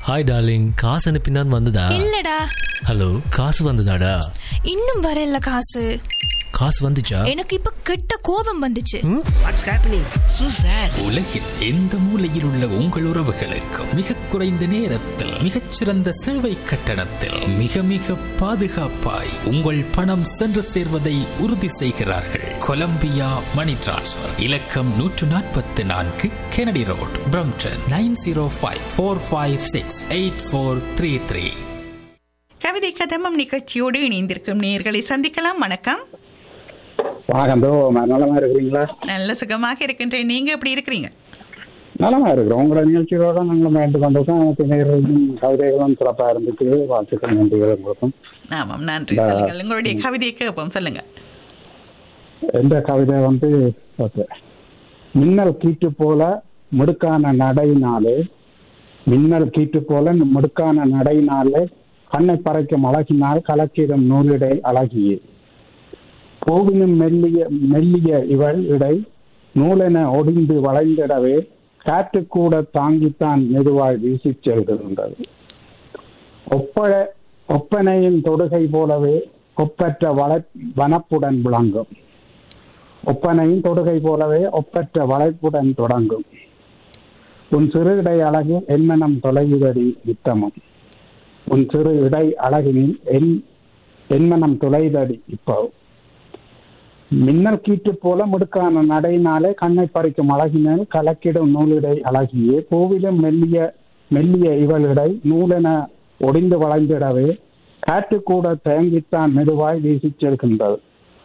Hi darling காசு அனுப்பினான் வந்ததா இல்லடா ஹலோ காசு வந்ததாடா இன்னும் வரல காசு காசு வந்துச்சா எனக்கு இப்ப கெட்ட கோபம் வந்துச்சு வாட்ஸ் ஹேப்பனிங் சூ சார் உலகில் எந்த மூலையில் உள்ள உங்கள் உறவுகளுக்கும் மிக குறைந்த நேரத்தில் மிகச்சிறந்த சேவை கட்டணத்தில் மிக மிக பாதுகாப்பாய் உங்கள் பணம் சென்று சேர்வதை உறுதி செய்கிறார்கள் கொலம்பியா மணி டிரான்ஸ்ஃபர் இலக்கம் நூற்று நாற்பத்தி நான்கு Kennedy road Brampton nine zero five four five six eight four three three கவிதை கதமம் நிகழ்ச்சியோடு இணைந்திருக்கும் நேர்களை சந்திக்கலாம் வணக்கம் வணக்கம் ப்ரோ நலமா இருக்கிறீங்களா நல்ல சுகமாக இருக்கின்றேன் நீங்க எப்படி இருக்கிறீங்க நலமா இருக்கிறோம் உங்களோட நிகழ்ச்சியோட நாங்கள் மேண்டு கொண்டிருக்கோம் எனக்கு நேர்களும் கவிதைகளும் சிறப்பா இருந்துச்சு வாழ்த்துக்கள் நன்றிகள் உங்களுக்கும் ஆமாம் நன்றி இந்த- சொல்லுங்கள் உங்களுடைய கவிதையை கேட்போம் சொல்லுங்க எந்த கவிதை வந்து ஓகே மின்னல் கீட்டு போல முடுக்கான நடையினாலே மின்னல் கீட்டு போல முடுக்கான நடையினாலே கண்ணை பறைக்கும் அழகினால் கலக்கிடும் நூலிடை அழகியே பூவினும் மெல்லிய மெல்லிய இவள் இடை நூலென ஒடிந்து வளைந்திடவே காற்று கூட தாங்கித்தான் மெதுவாய் வீசிச் செல்கின்றது ஒப்ப ஒப்பனையின் தொடுகை போலவே ஒப்பற்ற வள வனப்புடன் விளங்கும் ஒப்பனையின் தொடுகை போலவே ஒப்பற்ற வளைப்புடன் தொடங்கும் உன் சிறு இடை அழகு என்மனம் தொலையுதடி நித்தமும் உன் சிறு இடை அழகினில் என் என்மனம் தொலைதடி இப்போ மின்னல் கீற்று போல முடுக்கான நடையினாலே கண்ணை பறிக்கும் அழகினால் கலக்கிடும் நூலிடை அழகியே பூவிலும் மெல்லிய மெல்லிய இவளிடை நூலென ஒடிந்து வளைந்திடவே காற்று கூட தேங்கித்தான் மெதுவாய் வீசிச் செல்கின்றது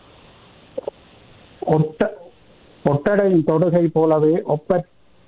ஒட்ட ஒட்டடையின் தொடுகை போலவே ஒப்ப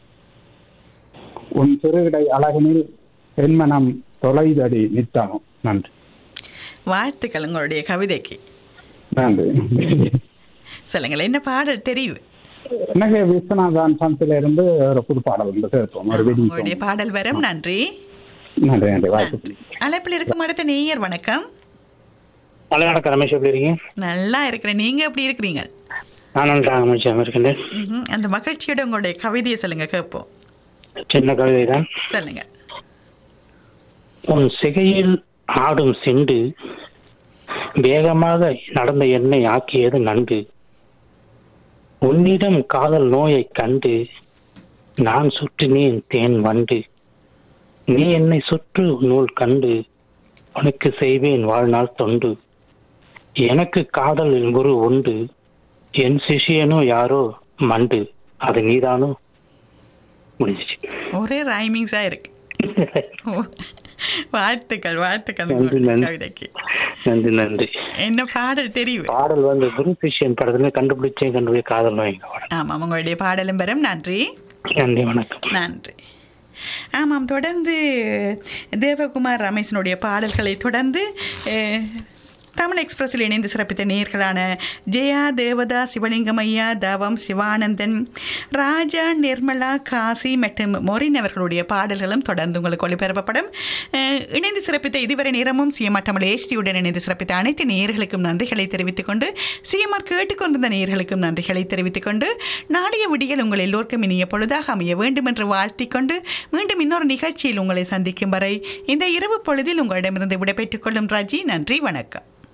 உன் சிறுகிடை அழகினில் என்மனம் தொலைதடி நித்தமும் நன்றி வாழ்த்துக்கள் உங்களுடைய கவிதைக்கு நன்றி சொல்லுங்கள் என்ன பாடல் தெரியும் எனக்கு விஸ்வநாதான் சந்தில இருந்து ஒரு புது பாடல் வந்து சேர்ப்போம் ஒரு வெடி உங்களுடைய பாடல் வரும் நன்றி நன்றி நன்றி வாய்ப்பு அழைப்பில் இருக்கும் அடுத்த நேயர் வணக்கம் ஹலோ வணக்கம் ரமேஷ் எப்படி இருக்கீங்க நல்லா இருக்கிறேன் நீங்க எப்படி இருக்கிறீங்க நான் நன்றாக மகிழ்ச்சியாக இருக்கின்றேன் ம்ஹும். அந்த மகிழ்ச்சியோட உங்களுடைய கவிதையை சொல்லுங்க கேட்போம் சின்ன கவிதை தான் சொல்லுங்க உன் சிகையில் ஆடும் சிண்டு வேகமாக நடந்த என்னை ஆக்கியது நண்டு உன்னிடம் காதல் நோயைக் கண்டு நான் சுற்றினேன் தேன் வண்டு நீ என்னை சுற்று நூல் கண்டு உனக்கு செய்வேன் வாழ்நாள் தொண்டு எனக்கு காதலில் குரு உண்டு என் சிஷியனோ யாரோ மண்டு அது நீதானோ முடிஞ்சிச்சு ஒரே ரைமிங்ஸா இருக்கு ஓ. வாழ்த்துக்கள் வாழ்த்துக்கள் நன்றி, உங்களுடைய நன்றி. கவிதைக்கு நன்றி நன்றி என்ன பாடல் தெரியும் பாடல் வந்து குரு சிஷியன் படத்துல கண்டுபிடிச்சேன் கண்டுபிடி காதல் வாங்க பாடல் ஆமாம் உங்களுடைய பாடலும் பெறும் நன்றி நன்றி வணக்கம் நன்றி ஆமாம் தொடர்ந்து தேவகுமார் ரமேஷனுடைய பாடல்களை தொடர்ந்து அஹ், தமிழ் எக்ஸ்பிரஸில் இணைந்து சிறப்பித்த நேர்களான ஜெயா தேவதா சிவலிங்கம் ஐயா தவம் சிவானந்தன் ராஜா நிர்மலா காசி மற்றும் மொரின் அவர்களுடைய பாடல்களும் தொடர்ந்து உங்களுக்கு ஒளிபரப்பப்படும் அஹ், இணைந்து சிறப்பித்த இதுவரை நேரமும் சிஎம்ஆர் தமிழ் ஏஸ்டியுடன் இணைந்து சிறப்பித்த அனைத்து நேயர்களுக்கும் நன்றிகளை தெரிவித்துக் கொண்டு சிஎம்ஆர் கேட்டுக்கொண்டிருந்த நேயர்களுக்கும் நன்றிகளை தெரிவித்துக் கொண்டு நாளைய விடியல் உங்கள் எல்லோருக்கும் இனிய பொழுதாக அமைய வேண்டும் என்று வாழ்த்திக் கொண்டு மீண்டும் இன்னொரு நிகழ்ச்சியில் உங்களை சந்திக்கும் வரை இந்த இரவு பொழுதில் உங்களிடமிருந்து விடைபெற்றுக் கொள்ளும் ராஜி நன்றி வணக்கம்